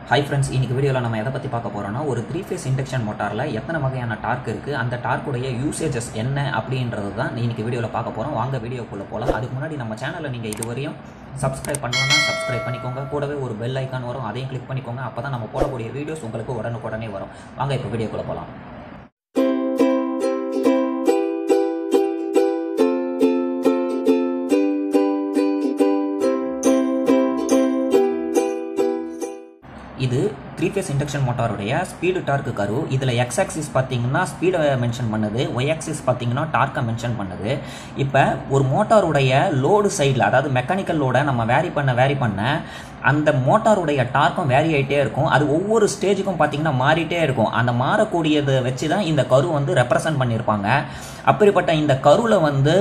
hi friends இன்னைக்கு வீடியோவில் நம்ம எதை பற்றி பார்க்க போகிறோம்னா ஒரு த்ரீ ஃபேஸ் இண்டக்ஷன் மோட்டாரில் எத்தனை வகையான டார்க் இருக்குது அந்த டார்க்குடைய யூசேஜஸ் என்ன அப்படின்றது தான் இன்னைக்கு வீடியோவில் பார்க்க போகிறோம் வாங்க வீடியோக்குள்ளே போகலாம் அதுக்கு முன்னாடி நம்ம சேனலை நீங்கள் இதுவரையும் சப்ஸ்கிரைப் பண்ணலன்னா சப்ஸ்கிரைப் பண்ணிக்கோங்க கூடவே ஒரு பெல் ஐக்கான் வரும் அதையும் கிளிக் பண்ணிக்கோங்க அப்போ தான் நம்ம போடக்கூடிய வீடியோஸ் உங்களுக்கு உடனுக்குடனே வரும் வாங்க இப்போ வீடியோக்குள்ளே போகலாம் இது த்ரீ ஃபேஸ் இண்டக்ஷன் மோட்டாருடைய ஸ்பீடு டார்க்கு கரு இதில் எக்ஸ் ஆக்சிஸ் பார்த்தீங்கன்னா ஸ்பீடை மென்ஷன் பண்ணுது ஒய் ஆக்சிஸ் பார்த்தீங்கன்னா டார்க்கை மென்ஷன் பண்ணுது இப்போ ஒரு மோட்டாருடைய லோடு சைடில் அதாவது மெக்கானிக்கல் லோடை நம்ம வேரி பண்ண வேரி பண்ண அந்த மோட்டாருடைய டார்க்கும் வேரி ஆகிட்டே இருக்கும் அது ஒவ்வொரு ஸ்டேஜுக்கும் பார்த்தீங்கன்னா மாறிட்டே இருக்கும் அந்த மாறக்கூடியதை வச்சு தான் இந்த கரு வந்து ரெப்ரசன்ட் பண்ணியிருப்பாங்க அப்படிப்பட்ட இந்த கருவில் வந்து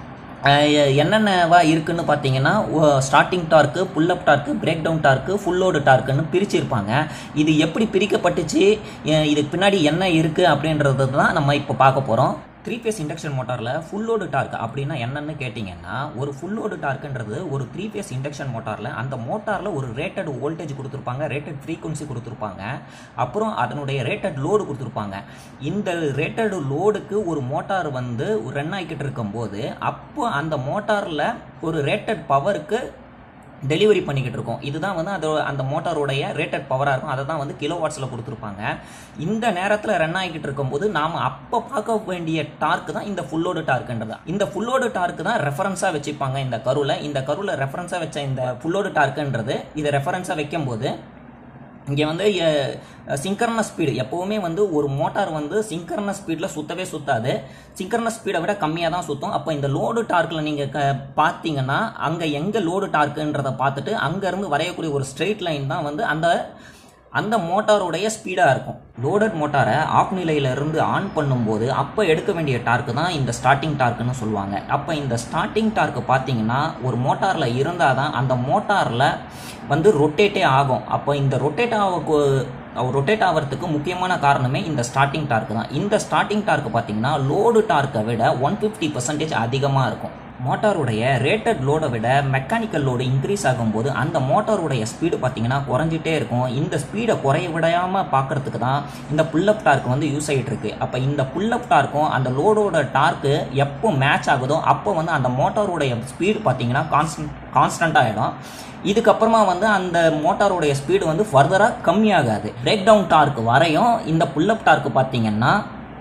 என்னென்னவா இருக்குன்னு பார்த்தீங்கன்னா starting torque pull up torque breakdown torque full load டார்க்குன்னு பிரிச்சிருப்பாங்க இது எப்படி பிரிக்கப்பட்டுச்சு இதுக்கு பின்னாடி என்ன இருக்குது அப்படின்றது தான் நம்ம இப்போ பார்க்க போகிறோம் த்ரீ ஃபேஸ் இண்டக்ஷன் மோட்டாரில் ஃபுல்லோடு டார்க் அப்படின்னா என்னன்னு கேட்டிங்கன்னா ஒரு ஃபுல்லோடு டார்க்குன்றது ஒரு த்ரீ ஃபேஸ் இண்டக்ஷன் மோட்டாரில் அந்த மோட்டாரில் ஒரு ரேட்டட் வோல்டேஜ் கொடுத்துருப்பாங்க ரேட்டட் ஃப்ரீக்குவன்சி கொடுத்துருப்பாங்க அப்புறம் அதனுடைய ரேட்டட் லோடு கொடுத்துருப்பாங்க இந்த ரேட்டட் லோடுக்கு ஒரு மோட்டார் வந்து ரன் ஆகிக்கிட்டு இருக்கும்போது அப்போ அந்த மோட்டாரில் ஒரு ரேட்டட் பவருக்கு டெலிவரி பண்ணிக்கிட்டு இருக்கோம் இதுதான் வந்து அதோட அந்த மோட்டாரோடைய ரேட்டட் பவராக இருக்கும் அதை தான் வந்து கிலோ வாட்ஸில் கொடுத்துருப்பாங்க இந்த நேரத்தில் ரன் ஆகிக்கிட்டு இருக்கும்போது நாம் அப்போ பார்க்க வேண்டிய டார்க் தான் இந்த ஃபுல்லோடு டார்க்குன்றது இந்த ஃபுல்லோடு டார்க் தான் ரெஃபரன்ஸாக வச்சுப்பாங்க இந்த கருவில் இந்த கருவில் ரெஃபரன்ஸாக வச்ச இந்த ஃபுல்லோடு டார்க்குன்றது இதை ரெஃபரன்ஸாக வைக்கும்போது இங்கே வந்து சிங்கர்னஸ் ஸ்பீடு எப்போவுமே வந்து ஒரு மோட்டார் வந்து சிங்கர்னஸ் ஸ்பீடில் சுற்றவே சுற்றாது சிங்கர்னஸ் ஸ்பீடை விட கம்மியாக தான் சுற்றும் அப்போ இந்த லோடு டார்க்கில் நீங்கள் க பார்த்தீங்கன்னா அங்கே எங்கே லோடு டார்க்குன்றதை பார்த்துட்டு அங்கேருந்து வரையக்கூடிய ஒரு ஸ்ட்ரெயிட் லைன் தான் வந்து அந்த அந்த மோட்டாருடைய ஸ்பீடாக இருக்கும் லோடட் மோட்டாரை ஆஃப் நிலையிலிருந்து ஆன் பண்ணும்போது அப்போ எடுக்க வேண்டிய டார்க்கு தான் இந்த ஸ்டார்டிங் டார்க்குன்னு சொல்லுவாங்க அப்போ இந்த ஸ்டார்டிங் டார்க்கு பார்த்தீங்கன்னா ஒரு மோட்டாரில் இருந்தால் தான் அந்த மோட்டாரில் வந்து ரொட்டேட்டே ஆகும் அப்போ இந்த ரொட்டேட் ஆக ரொட்டேட் ஆகிறதுக்கு முக்கியமான காரணமே இந்த ஸ்டார்டிங் டார்க் தான் இந்த ஸ்டார்டிங் டார்க் பார்த்தீங்கன்னா லோடு டார்க்கை விட ஒன் ஃபிஃப்டி பர்சன்டேஜ் அதிகமாக இருக்கும் மோட்டாருடைய ரேட்டட் லோடை விட மெக்கானிக்கல் லோடு இன்க்ரீஸ் ஆகும்போது அந்த மோட்டாருடைய ஸ்பீடு பார்த்தீங்கன்னா குறைஞ்சிட்டே இருக்கும் இந்த ஸ்பீடை குறைய விடாமல் பார்க்கறதுக்கு தான் இந்த புல்லப் டார்க் வந்து யூஸ் ஆகிட்டு இருக்கு அப்போ இந்த புல்லப் டார்க்கும் அந்த லோடோட டார்க்கு எப்போ மேட்ச் ஆகுதோ அப்போ வந்து அந்த மோட்டாருடைய ஸ்பீடு பார்த்தீங்கன்னா கான்ஸ்டன்ட் கான்ஸ்டன்ட் ஆகிடும் இதுக்கப்புறமா வந்து அந்த மோட்டாருடைய ஸ்பீடு வந்து ஃபர்தராக கம்மியாகாது பிரேக் டவுன் டார்க் வரையும் இந்த புல்லப் டார்க் பார்த்தீங்கன்னா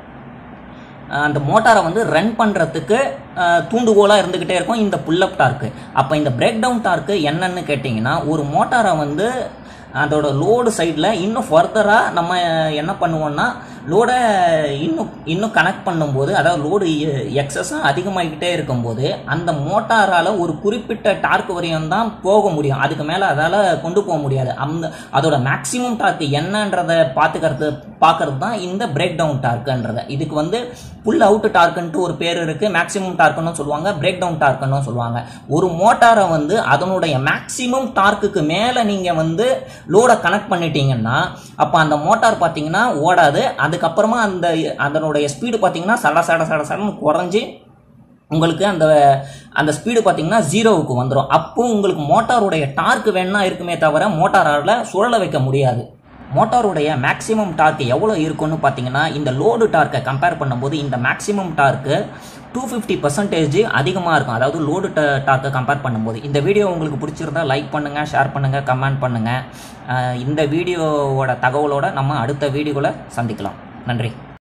அந்த மோட்டாரை வந்து ரன் பண்ணுறதுக்கு தூண்டுகோலாக இருந்துக்கிட்டே இருக்கும் இந்த புல்லப் டார்க்கு அப்போ இந்த பிரேக் டவுன் டார்க்கு என்னன்னு கேட்டிங்கன்னா ஒரு மோட்டாரை வந்து அதோட லோடு சைடில் இன்னும் ஃபர்தராக நம்ம என்ன பண்ணுவோம்னா லோடை இன்னும் இன்னும் கனெக்ட் பண்ணும்போது அதாவது லோடு எக்ஸஸாக அதிகமாகிக்கிட்டே இருக்கும்போது அந்த மோட்டாரால் ஒரு குறிப்பிட்ட டார்க் வரையும் தான் போக முடியும் அதுக்கு மேலே அதால் கொண்டு போக முடியாது அந்த அதோட மேக்ஸிமம் டார்க் என்னன்றதை பார்த்துக்கிறது பார்க்கறது தான் இந்த பிரேக் டவுன் டார்க்குன்றதை இதுக்கு வந்து புல் அவுட் டார்க்குன்ட்டு ஒரு பேர் இருக்குது மேக்ஸிமம் டார்க்குன்னு சொல்லுவாங்க பிரேக் டவுன் டார்க்குன்னு சொல்லுவாங்க ஒரு மோட்டாரை வந்து அதனுடைய மேக்ஸிமம் டார்க்குக்கு மேலே நீங்கள் வந்து லோடை கனெக்ட் பண்ணிட்டீங்கன்னா அப்போ அந்த மோட்டார் பார்த்தீங்கன்னா ஓடாது அதுக்கப்புறமா அந்த அதனுடைய ஸ்பீடு பார்த்தீங்கன்னா சட சட சட சடன்னு குறைஞ்சி உங்களுக்கு அந்த அந்த ஸ்பீடு பார்த்தீங்கன்னா ஜீரோவுக்கு வந்துடும் அப்போ உங்களுக்கு மோட்டாருடைய டார்க் வேணா இருக்குமே தவிர மோட்டாரால் சுழல வைக்க முடியாது மோட்டாருடைய மேக்ஸிமம் டார்க் எவ்வளோ இருக்குன்னு பார்த்தீங்கன்னா இந்த லோடு டார்க்கை கம்பேர் பண்ணும்போது இந்த maximum torque two fifty percentage அதிகமாக இருக்கும் அதாவது லோடு டார்க்கை கம்பேர் பண்ணும்போது இந்த வீடியோ உங்களுக்கு பிடிச்சிருந்தா லைக் பண்ணுங்கள் ஷேர் பண்ணுங்கள் கமெண்ட் பண்ணுங்கள் இந்த வீடியோவோட தகவலோட நம்ம அடுத்த வீடியோவில் சந்திக்கலாம் நன்றி